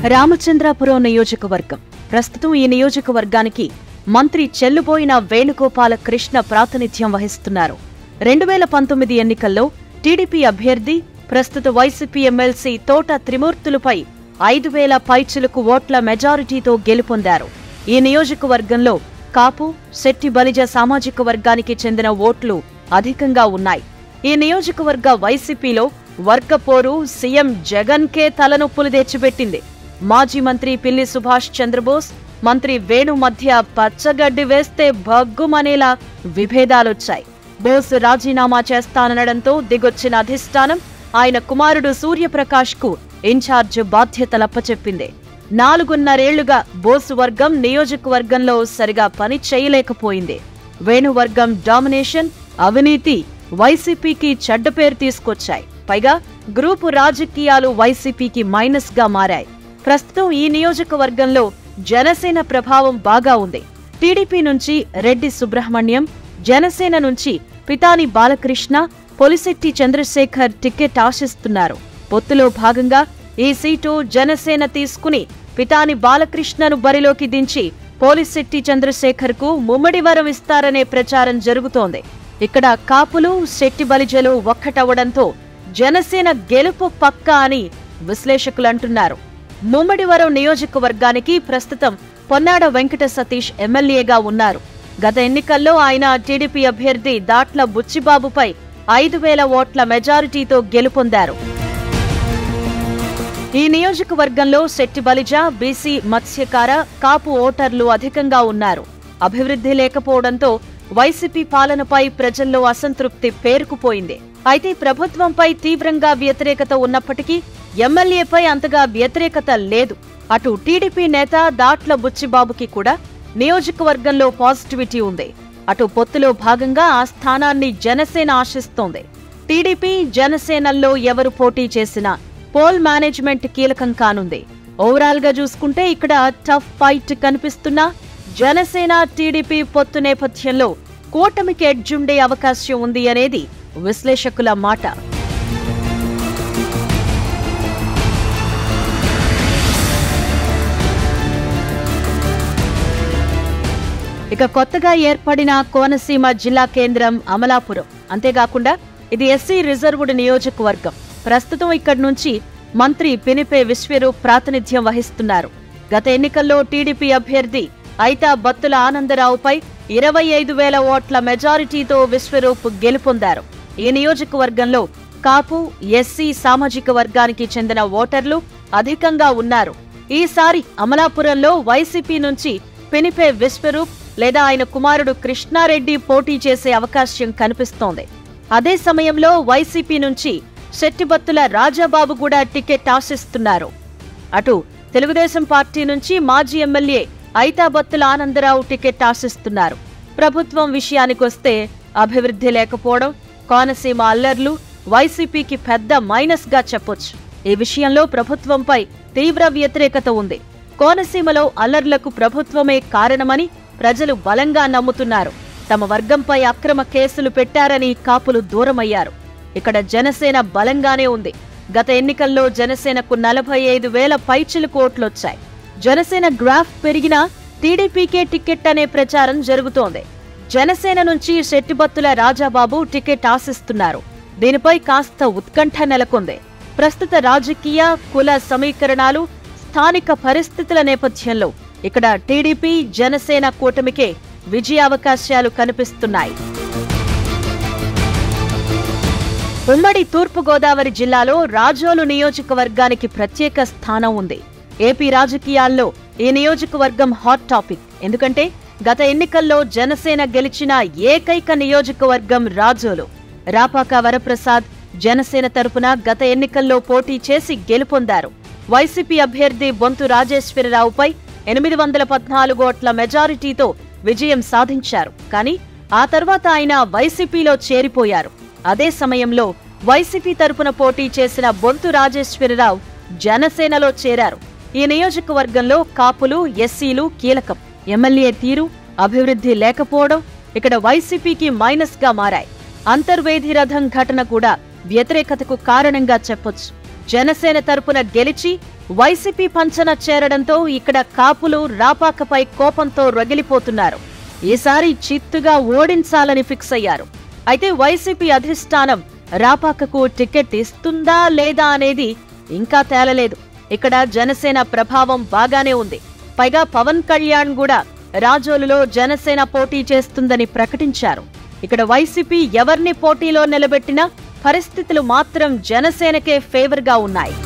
రామచంద్రాపురం నియోజకవర్గం ప్రస్తుతం ఈ నియోజకవర్గానికి మంత్రి చెల్లుబోయిన వేణుగోపాల కృష్ణ ప్రాతినిధ్యం వహిస్తున్నారు రెండు వేల పంతొమ్మిది ఎన్నికల్లో టీడీపీ అభ్యర్థి ప్రస్తుత వైసీపీ ఎమ్మెల్సీ తోట త్రిమూర్తులపై ఐదు వేల పైచులకు ఓట్ల మెజారిటీతో గెలుపొందారు ఈ నియోజకవర్గంలో కాపు శెట్టి బలిజ సామాజిక వర్గానికి చెందిన ఓట్లు అధికంగా ఉన్నాయి ఈ నియోజకవర్గ వైసీపీలో వర్గపోరు సీఎం జగన్ కే తలనొప్పులు తెచ్చిపెట్టింది మాజీ మంత్రి పిల్లి సుభాష్ చంద్రబోస్ మంత్రి వేణు మధ్య పచ్చగడ్డి వేస్తే భగ్గుమనేలా విభేదాలొచ్చాయి బోస్ రాజీనామా చేస్తాననడంతో దిగొచ్చిన అధిష్టానం ఆయన కుమారుడు సూర్యప్రకాష్ కు ఇన్ఛార్జ్ బాధ్యతలప్పచెప్పింది నాలుగున్నరేళ్లుగా బోసు వర్గం నియోజకవర్గంలో సరిగా పని చేయలేకపోయింది వేణువర్గం డామినేషన్ అవినీతి వైసీపీకి చెడ్డ పేరు తీసుకొచ్చాయి పైగా గ్రూపు రాజకీయాలు వైసీపీకి మైనస్ గా మారాయి ప్రస్తుతం ఈ నియోజకవర్గంలో జనసేన ప్రభావం బాగా ఉంది టీడీపీ నుంచి రెడ్డి సుబ్రహ్మణ్యం జనసేన నుంచి పితాని బాలకృష్ణ పొలిశెట్టి చంద్రశేఖర్ టికెట్ ఆశిస్తున్నారు పొత్తులో భాగంగా ఈ సీటు జనసేన తీసుకుని పితాని బాలకృష్ణను బరిలోకి దించి పోలిశెట్టి చంద్రశేఖర్ కు ముమ్మడి వరం ఇస్తారనే ప్రచారం జరుగుతోంది ఇక్కడ కాపులు శెట్టి బలిజలు ఒక్కటవ్వడంతో జనసేన గెలుపు పక్కా అని విశ్లేషకులు అంటున్నారు ముమ్మడివరం నియోజకవర్గానికి ప్రస్తుతం పొన్నాడ వెంకట సతీష్ ఎమ్మెల్యేగా ఉన్నారు గత ఎన్నికల్లో ఆయన టీడీపీ అభ్యర్థి దాట్ల బుచ్చిబాబుపై ఐదు వేల ఓట్ల మెజారిటీతో గెలుపొందారు ఈ నియోజకవర్గంలో శెట్టి బలిజ బీసీ మత్స్యకార కాపు ఓటర్లు అధికంగా ఉన్నారు అభివృద్ధి లేకపోవడంతో వైసీపీ పాలనపై ప్రజల్లో అసంతృప్తి పేరుకుపోయింది అయితే ప్రభుత్వంపై తీవ్రంగా వ్యతిరేకత ఉన్నప్పటికీ ఎమ్మెల్యేపై అంతగా వ్యతిరేకత లేదు అటు టీడీపీ నేత దాట్ల బుచ్చిబాబుకి కూడా నియోజకవర్గంలో పాజిటివిటీ ఉంది అటు పొత్తులో భాగంగా ఆ స్థానాన్ని జనసేన ఆశిస్తోంది టీడీపీ జనసేనల్లో ఎవరు పోటీ చేసినా పోల్ మేనేజ్మెంట్ కీలకం కానుంది ఓవరాల్ గా చూసుకుంటే ఇక్కడ టఫ్ ఫైట్ కనిపిస్తున్నా జనసేన టీడీపీ పొత్తు నేపథ్యంలో కూటమికి ఎడ్జుండే అవకాశం ఉంది అనేది విశ్లేషకుల మాట ఇక కొత్తగా ఏర్పడిన కోనసీమ జిల్లా కేంద్రం అమలాపురం అంతేకాకుండా ఇది ఎస్సీ రిజర్వ్డ్ నియోజకవర్గం ప్రస్తుతం ఇక్కడి నుంచి మంత్రి పినిపే విశ్వరూప్ ప్రాతినిధ్యం వహిస్తున్నారు గత ఎన్నికల్లో టీడీపీ అభ్యర్థి ఐతా బత్తుల ఆనందరావుపై ఇరవై ఐదు వేల ఓట్ల మెజారిటీతో విశ్వరూప్ గెలుపొందారు ఈ నియోజకవర్గంలో కాపు ఎస్సీ సామాజిక వర్గానికి చెందిన ఓటర్లు అధికంగా ఉన్నారు ఈసారి అమలాపురంలో వైసీపీ నుంచి పినిపే విశ్వరూప్ లేదా ఆయన కుమారుడు కృష్ణారెడ్డి పోటీ చేసే అవకాశం కనిపిస్తోంది అదే సమయంలో వైసీపీ నుంచి శెట్టిబత్తుల రాజాబాబు కూడా టికెట్ ఆశిస్తున్నారు అటు తెలుగుదేశం పార్టీ నుంచి మాజీ ఎమ్మెల్యే ఐతాబత్తుల ఆనందరావు టికెట్ ఆశిస్తున్నారు ప్రభుత్వం విషయానికొస్తే అభివృద్ధి లేకపోవడం కోనసీమ అల్లర్లు వైసీపీకి పెద్ద మైనస్ గా చెప్పొచ్చు ఈ విషయంలో ప్రభుత్వంపై తీవ్ర వ్యతిరేకత ఉంది కోనసీమలో అల్లర్లకు ప్రభుత్వమే కారణమని ప్రజలు బలంగా నమ్ముతున్నారు తమ వర్గంపై అక్రమ కేసులు పెట్టారని కాపులు దూరమయ్యారు ఇక్కడ జనసేన బలంగానే ఉంది గత ఎన్నికల్లో జనసేనకు నలభై ఐదు వేల పైచిలకు ఓట్లొచ్చాయి జనసేన గ్రాఫ్ పెరిగినా టీడీపీకే టికెట్ అనే ప్రచారం జరుగుతోంది జనసేన నుంచి శెట్టిబత్తుల రాజాబాబు టికెట్ ఆశిస్తున్నారు దీనిపై కాస్త ఉత్కంఠ నెలకొంది ప్రస్తుత రాజకీయ కుల సమీకరణాలు స్థానిక పరిస్థితుల నేపథ్యంలో ఇక్కడ టీడీపీ జనసేన కూటమికే విజయావకాశాలు కనిపిస్తున్నాయి ఉమ్మడి తూర్పుగోదావరి జిల్లాలో రాజోలు నియోజకవర్గానికి ప్రత్యేక స్థానం ఉంది ఏపీ రాజకీయాల్లో ఈ నియోజకవర్గం హాట్ టాపిక్ ఎందుకంటే గత ఎన్నికల్లో జనసేన గెలిచిన ఏకైక నియోజకవర్గం రాజోలు రాపాక వరప్రసాద్ జనసేన తరపున గత ఎన్నికల్లో పోటీ చేసి గెలుపొందారు వైసీపీ అభ్యర్థి బొంతు రాజేశ్వరరావుపై ఎనిమిది వందల పద్నాలుగు ఓట్ల మెజారిటీతో విజయం సాధించారు కానీ ఆ తర్వాత ఆయన వైసీపీలో చేరిపోయారు అదే సమయంలో వైసీపీ తరపున పోటీ చేసిన బొంతు రాజేశ్వరరావు జనసేనలో చేరారు ఈ నియోజకవర్గంలో కాపులు ఎస్సీలు కీలకం ఎమ్మెల్యే తీరు అభివృద్ధి లేకపోవడం ఇక్కడ వైసీపీకి మైనస్ గా మారాయి అంతర్వేది రథం ఘటన కూడా వ్యతిరేకతకు కారణంగా చెప్పొచ్చు జనసేన తరపున గెలిచి వైసీపీ పంచన చేరడంతో ఇక్కడ కాపులు రాపాకపై కోపంతో రగిలిపోతున్నారు ఈసారి చిత్తుగా ఓడించాలని ఫిక్స్ అయ్యారు అయితే వైసీపీ అధిష్టానం రాపాకకు టికెట్ ఇస్తుందా లేదా అనేది ఇంకా తేలలేదు ఇక్కడ జనసేన ప్రభావం బాగానే ఉంది పైగా పవన్ కళ్యాణ్ కూడా రాజోలులో జనసేన పోటీ చేస్తుందని ప్రకటించారు ఇక్కడ వైసీపీ ఎవరిని పోటీలో నిలబెట్టినా పరిస్థితులు మాత్రం జనసేనకే ఫేవర్గా ఉన్నాయి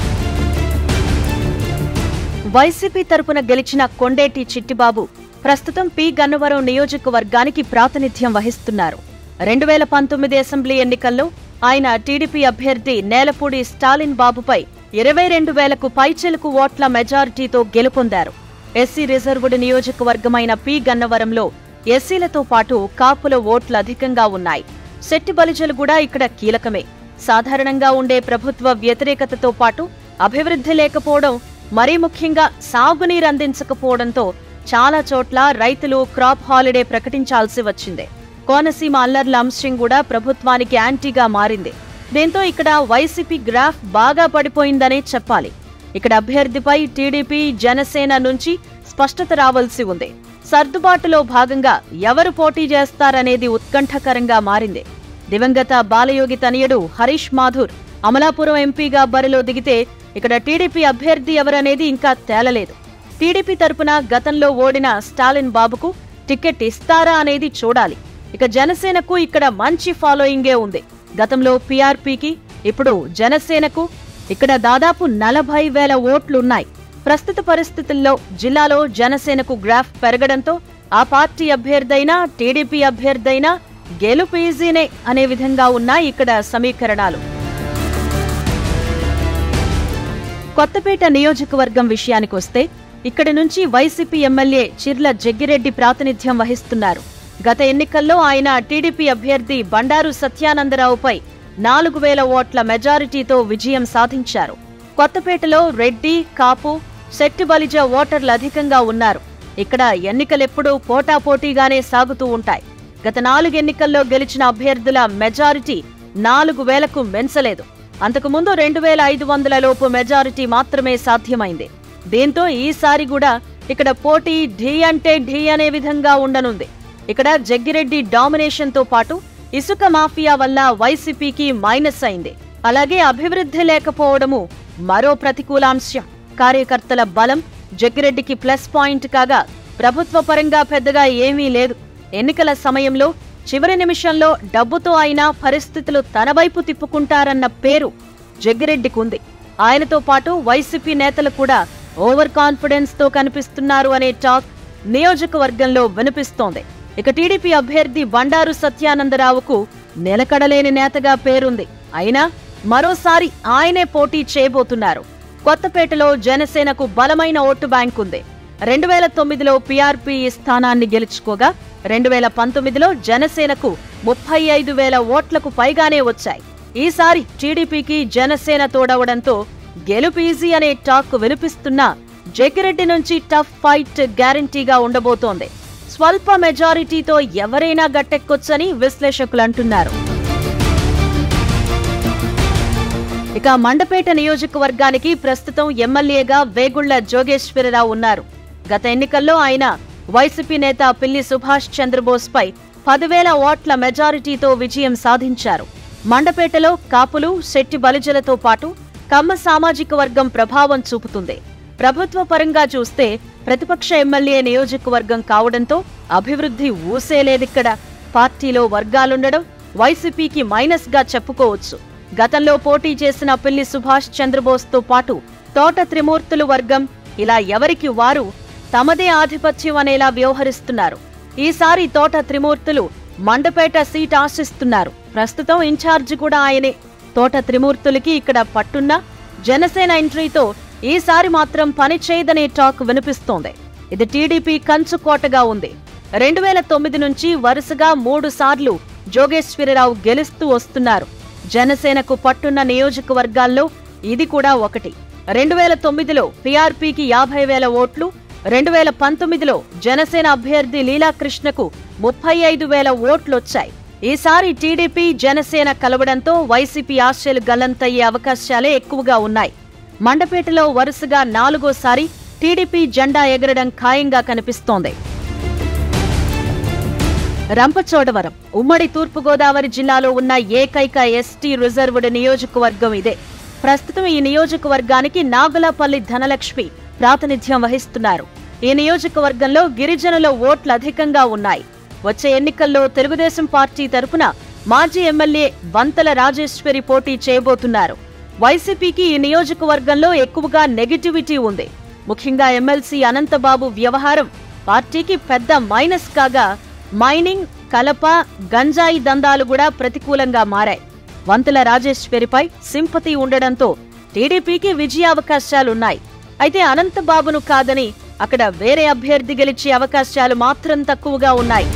వైసీపీ తరపున గెలిచిన కొండేటి చిట్టిబాబు ప్రస్తుతం పి గన్నవరం నియోజకవర్గానికి ప్రాతినిధ్యం వహిస్తున్నారు రెండు వేల పంతొమ్మిది అసెంబ్లీ ఎన్నికల్లో ఆయన టీడీపీ అభ్యర్థి నేలపూడి స్టాలిన్ బాబుపై ఇరవై రెండు వేలకు పైచెలకు ఓట్ల మెజారిటీతో గెలుపొందారు ఎస్సీ రిజర్వుడ్ నియోజకవర్గమైన పి గన్నవరంలో ఎస్సీలతో పాటు కాపుల ఓట్లు అధికంగా ఉన్నాయి శెట్టి బలిజలు కూడా ఇక్కడ కీలకమే సాధారణంగా ఉండే ప్రభుత్వ వ్యతిరేకతతో పాటు అభివృద్ధి లేకపోవడం మరీ ముఖ్యంగా సాగునీరు అందించకపోవడంతో చాలా చోట్ల రైతులు క్రాప్ హాలిడే ప్రకటించాల్సి వచ్చింది కోనసీమ అల్లర్ల అంశం కూడా ప్రభుత్వానికి యాంటీగా మారింది దీంతో ఇక్కడ వైసీపీ గ్రాఫ్ బాగా పడిపోయిందనే చెప్పాలి ఇక్కడ అభ్యర్థిపై టీడీపీ జనసేన నుంచి స్పష్టత రావాల్సి ఉంది సర్దుబాటులో భాగంగా ఎవరు పోటీ చేస్తారనేది ఉత్కంఠకరంగా మారింది దివంగత బాలయోగి తనయుడు హరీష్ మాథుర్ అమలాపురం ఎంపీగా బరిలో దిగితే ఇక్కడ టీడీపీ అభ్యర్థి ఎవరనేది ఇంకా తేలలేదు టీడీపీ తరపున గతంలో ఓడిన స్టాలిన్ బాబుకు టికెట్ ఇస్తారా అనేది చూడాలి ఇక జనసేనకు ఇక్కడ మంచి ఫాలోయింగే ఉంది గతంలో పీఆర్పీకి ఇప్పుడు జనసేనకు ఇక్కడ దాదాపు నలభై వేల ఓట్లున్నాయి ప్రస్తుత పరిస్థితుల్లో జిల్లాలో జనసేనకు గ్రాఫ్ పెరగడంతో ఆ పార్టీ అభ్యర్థైనా టీడీపీ అభ్యర్థైనా గెలుపు ఈజీనే అనే విధంగా ఉన్నాయి ఇక్కడ సమీకరణాలు కొత్తపేట నియోజకవర్గం విషయానికొస్తే ఇక్కడి నుంచి వైసీపీ ఎమ్మెల్యే చిర్ల జగ్గిరెడ్డి ప్రాతినిధ్యం వహిస్తున్నారు గత ఎన్నికల్లో ఆయన టీడీపీ అభ్యర్థి బండారు సత్యానందరావుపై నాలుగు వేల ఓట్ల మెజారిటీతో విజయం సాధించారు కొత్తపేటలో రెడ్డి కాపు శెట్టి బలిజ ఓటర్లు అధికంగా ఉన్నారు ఇక్కడ ఎన్నికలెప్పుడూ పోటాపోటీగానే సాగుతూ ఉంటాయి గత నాలుగు ఎన్నికల్లో గెలిచిన అభ్యర్థుల మెజారిటీ నాలుగు వేలకు మెంచలేదు అంతకుముందు రెండు వేల ఐదు వందల లోపు మెజారిటీ మాత్రమే సాధ్యమైంది దీంతో ఈసారి కూడా ఇక్కడ పోటీ ఢీ అంటే ఢీ అనే విధంగా ఉండనుంది ఇక్కడ జగ్గిరెడ్డి డామినేషన్ తో పాటు ఇసుక మాఫియా వల్ల వైసీపీకి మైనస్ అయింది అలాగే అభివృద్ధి లేకపోవడము మరో ప్రతికూలాంశం కార్యకర్తల బలం జగ్గిరెడ్డికి ప్లస్ పాయింట్ కాగా ప్రభుత్వ పరంగా పెద్దగా ఏమీ లేదు ఎన్నికల సమయంలో చివరి నిమిషంలో డబ్బుతో అయినా పరిస్థితులు తన వైపు తిప్పుకుంటారన్న పేరు జగ్గిరెడ్డికి ఉంది ఆయనతో పాటు వైసీపీ నేతలు కూడా ఓవర్ కాన్ఫిడెన్స్ తో కనిపిస్తున్నారు అనే టాక్ నియోజకవర్గంలో వినిపిస్తోంది ఇక టీడీపీ అభ్యర్థి బండారు సత్యానందరావుకు నిలకడలేని నేతగా పేరుంది అయినా మరోసారి ఆయనే పోటీ చేయబోతున్నారు కొత్తపేటలో జనసేనకు బలమైన ఓటు బ్యాంక్ ఉంది రెండు వేల తొమ్మిదిలో పీఆర్పీ ఈ స్థానాన్ని గెలుచుకోగా రెండు వేల పంతొమ్మిదిలో జనసేనకు ముప్పై ఐదు వేల ఓట్లకు పైగానే వచ్చాయి ఈసారి టీడీపీకి జనసేన తోడవడంతో గెలుపు ఈజీ అనే టాక్ వినిపిస్తున్నా జగ్గిరెడ్డి నుంచి టఫ్ ఫైట్ గ్యారంటీగా ఉండబోతోంది స్వల్ప మెజారిటీతో ఎవరైనా గట్టెక్కొచ్చని విశ్లేషకులు అంటున్నారు ఇక మండపేట నియోజకవర్గానికి ప్రస్తుతం ఎమ్మెల్యేగా వేగుళ్ల జోగేశ్వరరావు ఉన్నారు గత ఎన్నికల్లో ఆయన వైసీపీ నేత పిల్లి సుభాష్ చంద్రబోస్ పై పదివేల ఓట్ల మెజారిటీతో విజయం సాధించారు మండపేటలో కాపులు శెట్టి బలిజలతో పాటు కమ్మ సామాజిక వర్గం ప్రభావం చూపుతుంది ప్రభుత్వ పరంగా చూస్తే ప్రతిపక్ష ఎమ్మెల్యే నియోజకవర్గం కావడంతో అభివృద్ధి ఊసేలేదిక్కడ పార్టీలో వర్గాలుండడం వైసీపీకి మైనస్ గా చెప్పుకోవచ్చు గతంలో పోటీ చేసిన పిల్లి సుభాష్ చంద్రబోస్తో పాటు తోట త్రిమూర్తులు వర్గం ఇలా ఎవరికి వారు తమదే ఆధిపత్యం అనేలా వ్యవహరిస్తున్నారు ఈసారి తోట త్రిమూర్తులు మండపేట సీట్ ఆశిస్తున్నారు ప్రస్తుతం ఇన్ఛార్జ్ కూడా ఆయనే తోట త్రిమూర్తులకి ఇక్కడ పట్టున్నా జనసేన ఎంట్రీతో ఈసారి మాత్రం పని చేయదనే టాక్ వినిపిస్తోంది ఇది టీడీపీ కంచుకోటగా ఉంది రెండు వేల తొమ్మిది నుంచి వరుసగా మూడు సార్లు జోగేశ్వరరావు గెలుస్తూ వస్తున్నారు జనసేనకు పట్టున్న నియోజకవర్గాల్లో ఇది కూడా ఒకటి రెండు వేల తొమ్మిదిలో పీఆర్పీకి యాభై వేల ఓట్లు రెండు వేల పంతొమ్మిదిలో జనసేన అభ్యర్థి లీలాకృష్ణకు ముప్పై ఐదు వేల ఓట్లొచ్చాయి ఈసారి టీడీపీ జనసేన కలవడంతో వైసీపీ ఆశలు గల్లంతయ్యే అవకాశాలే ఎక్కువగా ఉన్నాయి మండపేటలో వరుసగా నాలుగోసారి టీడీపీ జెండా ఎగరడం ఖాయంగా కనిపిస్తోంది రంపచోడవరం ఉమ్మడి తూర్పుగోదావరి జిల్లాలో ఉన్న ఏకైక ఎస్టీ రిజర్వ్డ్ నియోజకవర్గం ఇదే ప్రస్తుతం ఈ నియోజకవర్గానికి నాగలాపల్లి ధనలక్ష్మి ప్రాతినిధ్యం వహిస్తున్నారు ఈ నియోజకవర్గంలో గిరిజనుల ఓట్లు అధికంగా ఉన్నాయి వచ్చే ఎన్నికల్లో తెలుగుదేశం పార్టీ తరపున మాజీ ఎమ్మెల్యే వంతల రాజేశ్వరి పోటీ చేయబోతున్నారు వైసీపీకి ఈ నియోజకవర్గంలో ఎక్కువగా నెగిటివిటీ ఉంది ముఖ్యంగా ఎమ్మెల్సీ అనంతబాబు వ్యవహారం పార్టీకి పెద్ద మైనస్ కాగా మైనింగ్ కలప గంజాయి దందాలు కూడా ప్రతికూలంగా మారాయి వంతుల రాజేశ్వరిపై సింపతి ఉండడంతో టీడీపీకి విజయావకాశాలున్నాయి అయితే అనంతబాబును కాదని అక్కడ వేరే అభ్యర్థి గెలిచే అవకాశాలు మాత్రం తక్కువగా ఉన్నాయి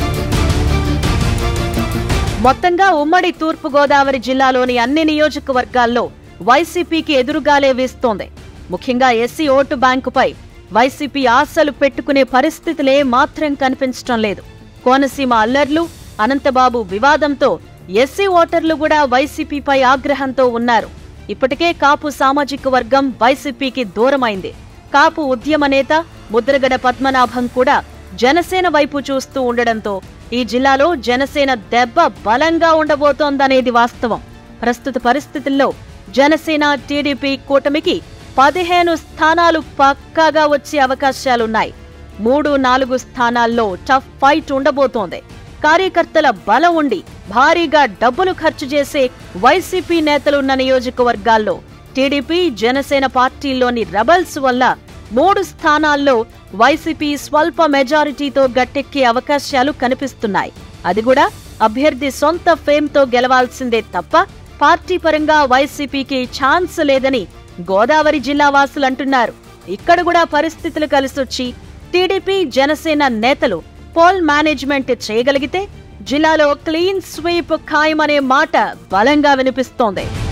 మొత్తంగా ఉమ్మడి తూర్పు గోదావరి జిల్లాలోని అన్ని నియోజకవర్గాల్లో వైసీపీకి ఎదురుగాలే వీస్తోంది ముఖ్యంగా ఎస్సీ ఓటు బ్యాంకుపై వైసీపీ ఆశలు పెట్టుకునే పరిస్థితులే మాత్రం కనిపించడం లేదు కోనసీమ అల్లర్లు అనంతబాబు వివాదంతో ఎస్సీ ఓటర్లు కూడా వైసీపీపై ఆగ్రహంతో ఉన్నారు ఇప్పటికే కాపు సామాజిక వర్గం వైసీపీకి దూరమైంది కాపు ఉద్యమ నేత ముద్రగడ పద్మనాభం కూడా జనసేన వైపు చూస్తూ ఉండడంతో ఈ జిల్లాలో జనసేన దెబ్బ బలంగా ఉండబోతోందనేది వాస్తవం ప్రస్తుత పరిస్థితుల్లో జనసేన టీడీపీ కూటమికి పదిహేను స్థానాలు పక్కాగా వచ్చే అవకాశాలున్నాయి మూడు నాలుగు స్థానాల్లో టఫ్ ఫైట్ ఉండబోతోంది కార్యకర్తల బలం ఉండి భారీగా డబ్బులు ఖర్చు చేసే వైసీపీ నేతలున్న నియోజకవర్గాల్లో టీడీపీ జనసేన పార్టీల్లోని రెబల్స్ వల్ల మూడు స్థానాల్లో వైసీపీ స్వల్ప మెజారిటీతో గట్టెక్కే అవకాశాలు కనిపిస్తున్నాయి అది కూడా అభ్యర్థి సొంత ఫేమ్తో గెలవాల్సిందే తప్ప పార్టీ పరంగా వైసీపీకి ఛాన్స్ లేదని గోదావరి జిల్లా వాసులు అంటున్నారు ఇక్కడ కూడా పరిస్థితులు కలిసొచ్చి టీడీపీ జనసేన నేతలు పోల్ మేనేజ్మెంట్ చేయగలిగితే జిల్లాలో క్లీన్ స్వీప్ ఖాయమనే మాట బలంగా వినిపిస్తోంది